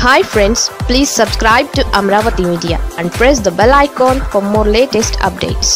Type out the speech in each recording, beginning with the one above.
hi friends please subscribe to Amaravati media and press the bell icon for more latest updates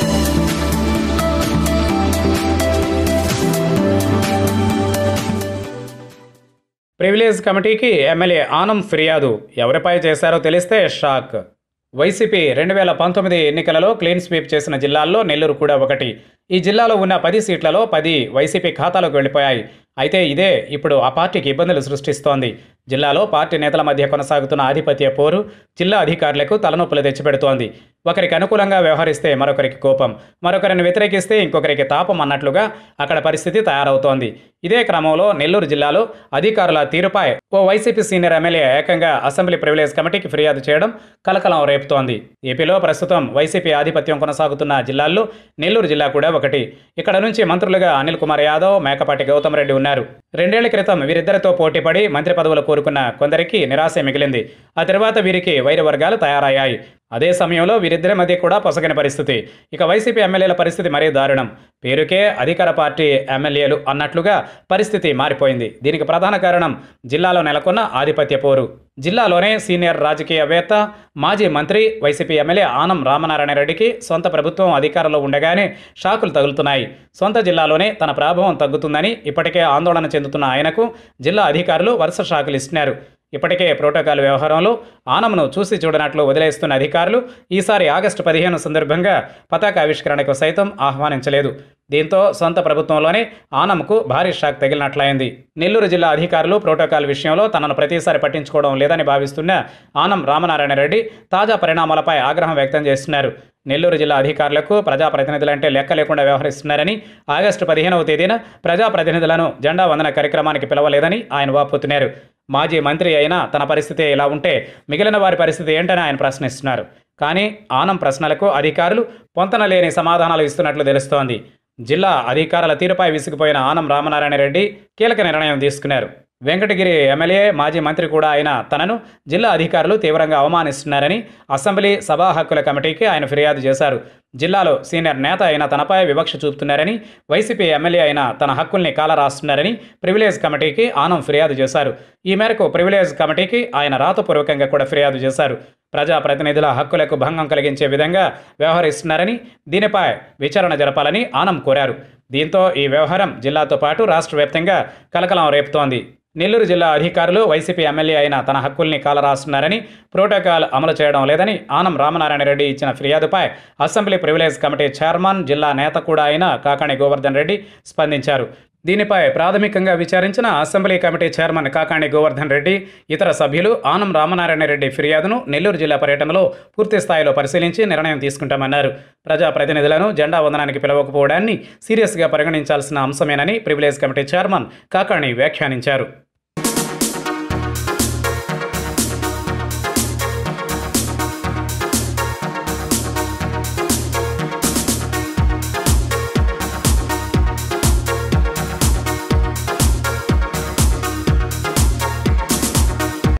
privilege కమిటీకి MLA Anam ఫిర్యాదు ఎవరిపై చేశారో తెలిస్తే shock YCP రెండు వేల పంతొమ్మిది ఎన్నికలలో క్లీన్ స్వీప్ చేసిన జిల్లాల్లో నెల్లూరు కూడా ఒకటి ఈ జిల్లాలో ఉన్న పది సీట్లలో పది వైసీపీ ఖాతాలోకి వెళ్ళిపోయాయి అయితే ఇదే ఇప్పుడు ఆ పార్టీకి ఇబ్బందులు సృష్టిస్తోంది జిల్లాలో పార్టీ నేతల మధ్య కొనసాగుతున్న ఆధిపత్య పోరు జిల్లా అధికారులకు తలనొప్పులు తెచ్చిపెడుతోంది ఒకరికి అనుకూలంగా వ్యవహరిస్తే మరొకరికి కోపం మరొకరిని వ్యతిరేకిస్తే ఇంకొకరికి తాపం అన్నట్లుగా అక్కడ పరిస్థితి తయారవుతోంది ఇదే క్రమంలో నెల్లూరు జిల్లాలో అధికారుల తీరుపై ఓ వైసీపీ సీనియర్ ఎమ్మెల్యే ఏకంగా అసెంబ్లీ ప్రివిలేజ్ కమిటీకి ఫిర్యాదు చేయడం కలకలం రేపుతోంది ఏపీలో ప్రస్తుతం వైసీపీ ఆధిపత్యం కొనసాగుతున్న జిల్లాల్లో నెల్లూరు జిల్లా కూడా ఒకటి ఇక్కడ నుంచి మంత్రులుగా అనిల్ కుమార్ యాదవ్ మేకపాటి గౌతమ్ రెడ్డి ఉన్నారు రెండేళ్ల క్రితం వీరిద్దరితో పోటీపడి మంత్రి పదవులు కోరుకున్న కొందరికి నిరాశ మిగిలింది ఆ తర్వాత వీరికి వైర వర్గాలు తయారయ్యాయి అదే సమయంలో వీరిద్దరి మధ్య కూడా పొసగని పరిస్థితి ఇక వైసీపీ ఎమ్మెల్యేల పరిస్థితి మరీ దారుణం పేరుకే అధికార పార్టీ ఎమ్మెల్యేలు అన్నట్లుగా పరిస్థితి మారిపోయింది దీనికి ప్రధాన కారణం జిల్లాలో నెలకొన్న ఆధిపత్య పోరు జిల్లాలోనే సీనియర్ రాజకీయవేత్త మాజీ మంత్రి వైసీపీ ఎమ్మెల్యే ఆనం రామనారాయణ రెడ్డికి సొంత ప్రభుత్వం అధికారంలో ఉండగానే షాకులు తగులుతున్నాయి సొంత జిల్లాలోనే తన ప్రభావం తగ్గుతుందని ఇప్పటికే ఆందోళన చెందుతున్న ఆయనకు జిల్లా అధికారులు వరుస షాకులు ఇస్తున్నారు ఇప్పటికే ప్రోటోకాల్ వ్యవహారంలో ఆనంను చూసి చూడనట్లు వదిలేస్తున్న అధికారులు ఈసారి ఆగస్టు పదిహేను సందర్భంగా పతాక ఆవిష్కరణకు సైతం ఆహ్వానించలేదు దీంతో సొంత ప్రభుత్వంలోనే ఆనంకు భారీ షాక్ తగిలినట్లయింది నెల్లూరు జిల్లా అధికారులు ప్రోటోకాల్ విషయంలో తనను ప్రతిసారి పట్టించుకోవడం లేదని భావిస్తున్న ఆనం రామనారాయణ రెడ్డి తాజా పరిణామాలపై ఆగ్రహం వ్యక్తం చేస్తున్నారు నెల్లూరు జిల్లా అధికారులకు ప్రజాప్రతినిధులంటే లెక్క లేకుండా వ్యవహరిస్తున్నారని ఆగస్టు పదిహేనవ తేదీన ప్రజాప్రతినిధులను జెండా వందన కార్యక్రమానికి పిలవలేదని ఆయన వాపోతున్నారు మాజీ మంత్రి అయినా తన పరిస్థితి ఇలా ఉంటే మిగిలిన వారి పరిస్థితి ఏంటని ఆయన ప్రశ్నిస్తున్నారు కానీ ఆనం ప్రశ్నలకు అధికారులు పొంతన లేని సమాధానాలు ఇస్తున్నట్లు తెలుస్తోంది జిల్లా అధికారుల తీరుపై విసిగిపోయిన ఆనం రామనారాయణ రెడ్డి కీలక నిర్ణయం తీసుకున్నారు వెంకటగిరి ఎమ్మెల్యే మాజీ మంత్రి కూడా అయిన తనను జిల్లా అధికారులు తీవ్రంగా అవమానిస్తున్నారని అసెంబ్లీ సభా హక్కుల కమిటీకి ఆయన ఫిర్యాదు చేశారు జిల్లాలో సీనియర్ నేత అయిన తనపై వివక్ష చూపుతున్నారని వైసీపీ ఎమ్మెల్యే అయిన తన హక్కుల్ని కాలరాస్తున్నారని ప్రివిలేజ్ కమిటీకి ఆనం ఫిర్యాదు చేశారు ఈ మేరకు ప్రివిలేజ్ కమిటీకి ఆయన రాతపూర్వకంగా కూడా ఫిర్యాదు చేశారు ప్రజాప్రతినిధుల హక్కులకు భంగం కలిగించే విధంగా వ్యవహరిస్తున్నారని దీనిపై విచారణ జరపాలని ఆనం కోరారు దీంతో ఈ వ్యవహారం జిల్లాతో పాటు రాష్ట్ర వ్యాప్తంగా కలకలం రేపుతోంది నెల్లూరు జిల్లా అధికారులు వైసీపీ ఎమ్మెల్యే అయిన తన హక్కుల్ని కాలరాస్తున్నారని ప్రోటోకాల్ అమలు చేయడం లేదని ఆనం రామనారాయణ రెడ్డి ఇచ్చిన ఫిర్యాదుపై అసెంబ్లీ ప్రివిలేజ్ కమిటీ చైర్మన్ జిల్లా నేత కూడా అయిన కాకాణి గోవర్ధన్ రెడ్డి స్పందించారు దీనిపై ప్రాథమికంగా విచారించిన assembly committee chairman Kakani Govardhan Reddy ఇతర సభ్యులు ఆనం రామనారాయణ రెడ్డి ఫిర్యాదును నెల్లూరు జిల్లా పర్యటనలో పూర్తి స్థాయిలో పరిశీలించి నిర్ణయం తీసుకుంటామన్నారు ప్రజాప్రతినిధులను జెండా వందనానికి పిలవకపోవడాన్ని సీరియస్గా పరిగణించాల్సిన అంశమేనని ప్రివిలేజ్ కమిటీ చైర్మన్ కాకాణి వ్యాఖ్యానించారు